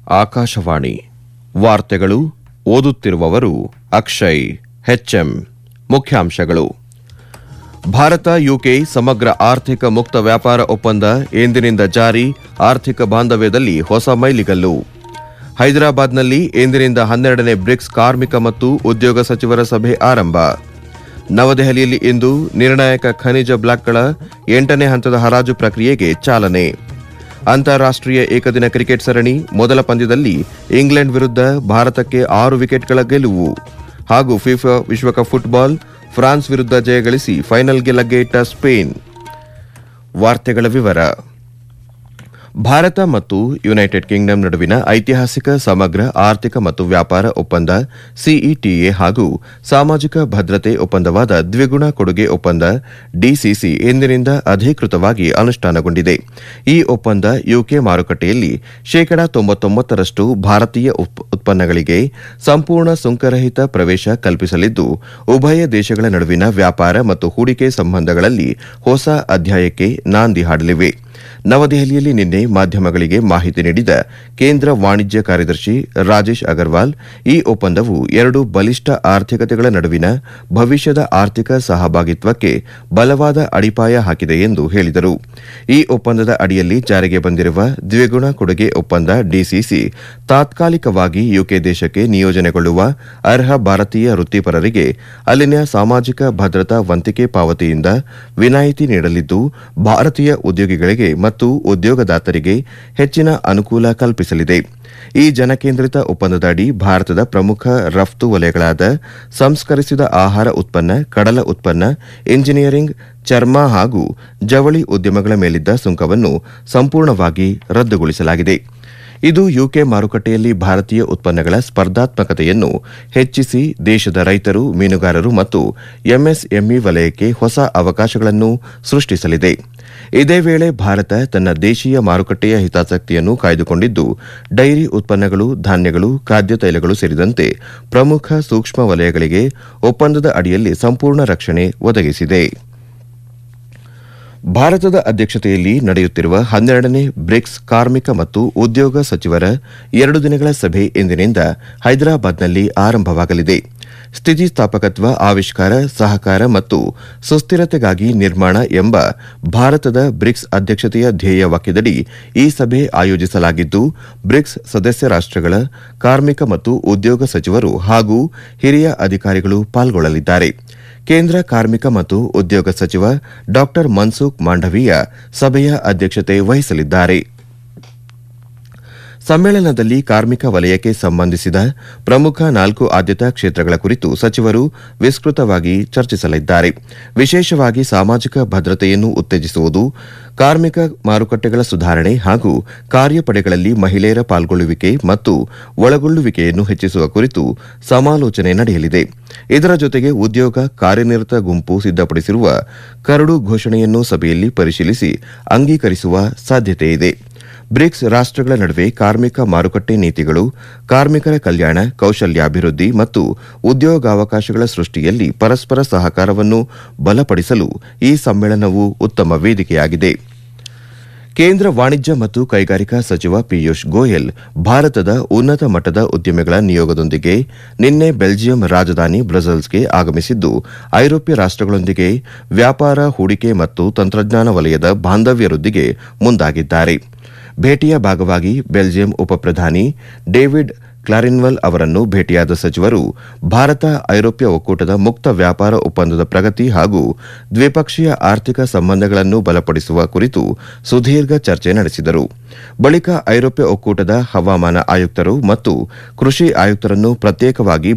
ಆಕಾಶವಾಣಿ ವಾರ್ತೆಗಳು ಓದುತ್ತಿರುವವರು ಅಕ್ಷಯ್ ಹೆಚ್ಎಂ ಮುಖ್ಯಾಂಶಗಳು ಭಾರತ ಯುಕೆ ಸಮಗ್ರ ಆರ್ಥಿಕ ಮುಕ್ತ ವ್ಯಾಪಾರ ಒಪ್ಪಂದ ಎಂದಿನಿಂದ ಜಾರಿ ಆರ್ಥಿಕ ಬಾಂಧವ್ಯದಲ್ಲಿ ಹೊಸ ಮೈಲಿಗಲ್ಲು ಹೈದರಾಬಾದ್ನಲ್ಲಿ ಎಂದಿನಿಂದ ಹನ್ನೆರಡನೇ ಬ್ರಿಕ್ಸ್ ಕಾರ್ಮಿಕ ಮತ್ತು ಉದ್ಯೋಗ ಸಚಿವರ ಸಭೆ ಆರಂಭ ನವದೆಹಲಿಯಲ್ಲಿ ಇಂದು ನಿರ್ಣಾಯಕ ಖನಿಜ ಬ್ಲಾಕ್ಗಳ ಎಂಟನೇ ಹಂತದ ಹರಾಜು ಪ್ರಕ್ರಿಯೆಗೆ ಚಾಲನೆ ಅಂತಾರಾಷ್ಟೀಯ ಏಕದಿನ ಕ್ರಿಕೆಟ್ ಸರಣಿ ಮೊದಲ ಪಂದ್ಯದಲ್ಲಿ ಇಂಗ್ಲೆಂಡ್ ವಿರುದ್ಧ ಭಾರತಕ್ಕೆ ಆರು ವಿಕೆಟ್ಗಳ ಗೆಲುವು ಹಾಗೂ ಫಿಫಾ ವಿಶ್ವಕಪ್ ಫುಟ್ಬಾಲ್ ಫ್ರಾನ್ಸ್ ವಿರುದ್ಧ ಜಯಗಳಿಸಿ ಫೈನಲ್ಗೆ ಲಗ್ಗೆಯಿಟ್ಟ ಸ್ಪೇನ್ ವಾರ್ತೆಗಳ ವಿವರ ಭಾರತ ಮತ್ತು ಯುನೈಟೆಡ್ ಕಿಂಗ್ಡಮ್ ನಡುವಿನ ಐತಿಹಾಸಿಕ ಸಮಗ್ರ ಆರ್ಥಿಕ ಮತ್ತು ವ್ಯಾಪಾರ ಒಪ್ಪಂದ ಸಿಇಟಿಎ ಹಾಗೂ ಸಾಮಾಜಿಕ ಭದ್ರತೆ ಒಪ್ಪಂದವಾದ ದ್ವಿಗುಣ ಕೊಡುಗೆ ಒಪ್ಪಂದ ಡಿಸಿಸಿ ಎಂದಿನಿಂದ ಅಧಿಕೃತವಾಗಿ ಅನುಷ್ಠಾನಗೊಂಡಿದೆ ಈ ಒಪ್ಪಂದ ಯುಕೆ ಮಾರುಕಟ್ಟೆಯಲ್ಲಿ ಶೇಕಡಾ ತೊಂಬತ್ತೊಂಬತ್ತರಷ್ಟು ಭಾರತೀಯ ಉತ್- ಉತ್ಪನ್ನಗಳಿಗೆ ಸಂಪೂರ್ಣ ಸುಂಕರಹಿತ ಪ್ರವೇಶ ಕಲ್ಪಿಸಲಿದ್ದು ಉಭಯ ದೇಶಗಳ ನಡುವಿನ ವ್ಯಾಪಾರ ಮತ್ತು ಹೂಡಿಕೆ ಸಂಬಂಧಗಳಲ್ಲಿ ಹೊಸ ಅಧ್ಯಾಯಕ್ಕೆ ನಾಂದಿ ಹಾಡಲಿವೆ ನವದೆಹಲಿಯಲ್ಲಿ ನಿನ್ನೆ ಮಾಧ್ಯಮಗಳಿಗೆ ಮಾಹಿತಿ ನೀಡಿದ ಕೇಂದ್ರ ವಾಣಿಜ್ಯ ಕಾರ್ಯದರ್ಶಿ ರಾಜೇಶ್ ಅಗರ್ವಾಲ್ ಈ ಒಪ್ಪಂದವು ಎರಡು ಬಲಿಷ್ಠ ಆರ್ಥಿಕತೆಗಳ ನಡುವಿನ ಭವಿಷ್ಯದ ಆರ್ಥಿಕ ಸಹಭಾಗಿತ್ವಕ್ಕೆ ಬಲವಾದ ಅಡಿಪಾಯ ಹಾಕಿದೆ ಎಂದು ಹೇಳಿದರು ಈ ಒಪ್ಪಂದದ ಅಡಿಯಲ್ಲಿ ಜಾರಿಗೆ ಬಂದಿರುವ ದ್ವಿಗುಣ ಕೊಡುಗೆ ಒಪ್ಪಂದ ಡಿಸಿಸಿ ತಾತ್ಕಾಲಿಕವಾಗಿ ಯುಕೆ ದೇಶಕ್ಕೆ ನಿಯೋಜನೆಗೊಳ್ಳುವ ಅರ್ಹ ಭಾರತೀಯ ವೃತ್ತಿಪರರಿಗೆ ಅಲ್ಲಿನ ಸಾಮಾಜಿಕ ಭದ್ರತಾ ವಂತಿಕೆ ಪಾವತಿಯಿಂದ ವಿನಾಯಿತಿ ನೀಡಲಿದ್ದು ಭಾರತೀಯ ಉದ್ಯೋಗಿಗಳಿಗೆ ಮತ್ತು ಉದ್ಯೋಗದಾತರಿಗೆ ಹೆಚ್ಚಿನ ಅನುಕೂಲ ಕಲ್ಪಿಸಲಿದೆ ಈ ಜನಕೇಂದ್ರಿತ ಒಪ್ಪಂದದ ಅಡಿ ಭಾರತದ ಪ್ರಮುಖ ರಫ್ತು ವಲಯಗಳಾದ ಸಂಸ್ಕರಿಸಿದ ಆಹಾರ ಉತ್ಪನ್ನ ಕಡಲ ಉತ್ಪನ್ನ ಇಂಜಿನಿಯರಿಂಗ್ ಚರ್ಮ ಹಾಗೂ ಜವಳಿ ಉದ್ಯಮಗಳ ಮೇಲಿದ್ದ ಸುಂಕವನ್ನು ಸಂಪೂರ್ಣವಾಗಿ ರದ್ದುಗೊಳಿಸಲಾಗಿದೆ ಇದು ಯುಕೆ ಮಾರುಕಟ್ಟೆಯಲ್ಲಿ ಭಾರತೀಯ ಉತ್ಪನ್ನಗಳ ಸ್ಪರ್ಧಾತ್ಮಕತೆಯನ್ನು ಹೆಚ್ಚಿಸಿ ದೇಶದ ರೈತರು ಮೀನುಗಾರರು ಮತ್ತು ಎಂಎಸ್ಎಂಇ ವಲಯಕ್ಕೆ ಹೊಸ ಅವಕಾಶಗಳನ್ನು ಸೃಷ್ಟಿಸಲಿದೆ ಇದೇ ವೇಳೆ ಭಾರತ ತನ್ನ ದೇಶೀಯ ಮಾರುಕಟ್ಟೆಯ ಹಿತಾಸಕ್ತಿಯನ್ನು ಕಾಯ್ದುಕೊಂಡಿದ್ದು ಡೈರಿ ಉತ್ಪನ್ನಗಳು ಧಾನ್ಯಗಳು ಖಾದ್ಯ ತೈಲಗಳು ಸೇರಿದಂತೆ ಪ್ರಮುಖ ಸೂಕ್ಷ್ಮ ವಲಯಗಳಿಗೆ ಒಪ್ಪಂದದ ಅಡಿಯಲ್ಲಿ ಸಂಪೂರ್ಣ ರಕ್ಷಣೆ ಒದಗಿಸಿದೆ ಭಾರತದ ಅಧ್ಯಕ್ಷತೆಯಲ್ಲಿ ನಡೆಯುತ್ತಿರುವ ಹನ್ನೆರಡನೇ ಬ್ರಿಕ್ಸ್ ಕಾರ್ಮಿಕ ಮತ್ತು ಉದ್ಯೋಗ ಸಚಿವರ ಎರಡು ದಿನಗಳ ಸಭೆ ಇಂದಿನಿಂದ ಹೈದರಾಬಾದ್ನಲ್ಲಿ ಆರಂಭವಾಗಲಿದೆ ಸ್ಥಿತಿಸ್ಥಾಪಕತ್ವ ಆವಿಷ್ಕಾರ ಸಹಕಾರ ಮತ್ತು ಸುಸ್ಥಿರತೆಗಾಗಿ ನಿರ್ಮಾಣ ಎಂಬ ಭಾರತದ ಬ್ರಿಕ್ಸ್ ಅಧ್ಯಕ್ಷತೆಯ ಧ್ಯೇಯ ವಾಕ್ಯದಡಿ ಈ ಸಭೆ ಆಯೋಜಿಸಲಾಗಿದ್ದು ಬ್ರಿಕ್ಸ್ ಸದಸ್ಯ ರಾಷ್ಟಗಳ ಕಾರ್ಮಿಕ ಮತ್ತು ಉದ್ಯೋಗ ಸಚಿವರು ಹಾಗೂ ಹಿರಿಯ ಅಧಿಕಾರಿಗಳು ಪಾಲ್ಗೊಳ್ಳಲಿದ್ದಾರೆ ಕೇಂದ್ರ ಕಾರ್ಮಿಕ ಮತ್ತು ಉದ್ಯೋಗ ಸಚಿವ ಡಾ ಮನ್ಸುಖ್ ಮಾಂಡವೀಯ ಸಭೆಯ ಅಧ್ಯಕ್ಷತೆ ವಹಿಸಲಿದ್ದಾರೆ ಸಮ್ಮೇಳನದಲ್ಲಿ ಕಾರ್ಮಿಕ ವಲಯಕ್ಕೆ ಸಂಬಂಧಿಸಿದ ಪ್ರಮುಖ ನಾಲ್ಕು ಆದ್ಯತಾ ಕ್ಷೇತ್ರಗಳ ಕುರಿತು ಸಚಿವರು ವಿಸ್ತೃತವಾಗಿ ಚರ್ಚಿಸಲಿದ್ದಾರೆ ವಿಶೇಷವಾಗಿ ಸಾಮಾಜಿಕ ಭದ್ರತೆಯನ್ನು ಉತ್ತೇಜಿಸುವುದು ಕಾರ್ಮಿಕ ಮಾರುಕಟ್ಟೆಗಳ ಸುಧಾರಣೆ ಹಾಗೂ ಕಾರ್ಯಪಡೆಗಳಲ್ಲಿ ಮಹಿಳೆಯರ ಪಾಲ್ಗೊಳ್ಳುವಿಕೆ ಮತ್ತು ಒಳಗೊಳ್ಳುವಿಕೆಯನ್ನು ಹೆಚ್ಚಿಸುವ ಕುರಿತು ಸಮಾಲೋಚನೆ ನಡೆಯಲಿದೆ ಇದರ ಜೊತೆಗೆ ಉದ್ಯೋಗ ಕಾರ್ಯನಿರತ ಗುಂಪು ಸಿದ್ದಪಡಿಸಿರುವ ಕರಡು ಘೋಷಣೆಯನ್ನು ಸಭೆಯಲ್ಲಿ ಪರಿಶೀಲಿಸಿ ಅಂಗೀಕರಿಸುವ ಸಾಧ್ಯತೆಯಿದೆ ಬ್ರಿಕ್ಸ್ ರಾಷ್ಟಗಳ ನಡುವೆ ಕಾರ್ಮಿಕ ಮಾರುಕಟ್ಟೆ ನೀತಿಗಳು ಕಾರ್ಮಿಕರ ಕಲ್ಯಾಣ ಕೌಶಲ್ಯಾಭಿವೃದ್ಧಿ ಮತ್ತು ಉದ್ಯೋಗಾವಕಾಶಗಳ ಸೃಷ್ಟಿಯಲ್ಲಿ ಪರಸ್ಪರ ಸಹಕಾರವನ್ನು ಬಲಪಡಿಸಲು ಈ ಸಮ್ಮೇಳನವು ಉತ್ತಮ ವೇದಿಕೆಯಾಗಿದೆ ಕೇಂದ್ರ ವಾಣಿಜ್ಯ ಮತ್ತು ಕೈಗಾರಿಕಾ ಸಚಿವ ಪಿಯೂಷ್ ಗೋಯಲ್ ಭಾರತದ ಉನ್ನತ ಮಟ್ಟದ ಉದ್ಯಮಿಗಳ ನಿಯೋಗದೊಂದಿಗೆ ನಿನ್ನೆ ಬೆಲ್ಜಿಯಂ ರಾಜಧಾನಿ ಬ್ರಸೆಲ್ಸ್ಗೆ ಆಗಮಿಸಿದ್ದು ಐರೋಪ್ಯ ರಾಷ್ಟಗಳೊಂದಿಗೆ ವ್ಯಾಪಾರ ಹೂಡಿಕೆ ಮತ್ತು ತಂತ್ರಜ್ಞಾನ ವಲಯದ ಬಾಂಧವ್ಯ ವೃದ್ಧಿಗೆ ಮುಂದಾಗಿದ್ದಾರೆ ಭೇಟಿಯ ಭಾಗವಾಗಿ ಬೆಲ್ಜಿಯಂ ಉಪಪ್ರಧಾನಿ ಡೇವಿಡ್ ಕ್ಲಾರಿನ್ವಲ್ ಅವರನ್ನು ಭೇಟಿಯಾದ ಸಚಿವರು ಭಾರತ ಐರೋಪ್ಯ ಒಕ್ಕೂಟದ ಮುಕ್ತ ವ್ಯಾಪಾರ ಒಪ್ಪಂದದ ಪ್ರಗತಿ ಹಾಗೂ ದ್ವಿಪಕ್ಷೀಯ ಆರ್ಥಿಕ ಸಂಬಂಧಗಳನ್ನು ಬಲಪಡಿಸುವ ಕುರಿತು ಸುದೀರ್ಘ ಚರ್ಚೆ ನಡೆಸಿದರು ಬಳಿಕ ಐರೋಪ್ಯ ಒಕ್ಕೂಟದ ಹವಾಮಾನ ಆಯುಕ್ತರು ಮತ್ತು ಕೃಷಿ ಆಯುಕ್ತರನ್ನು ಪ್ರತ್ಯೇಕವಾಗಿ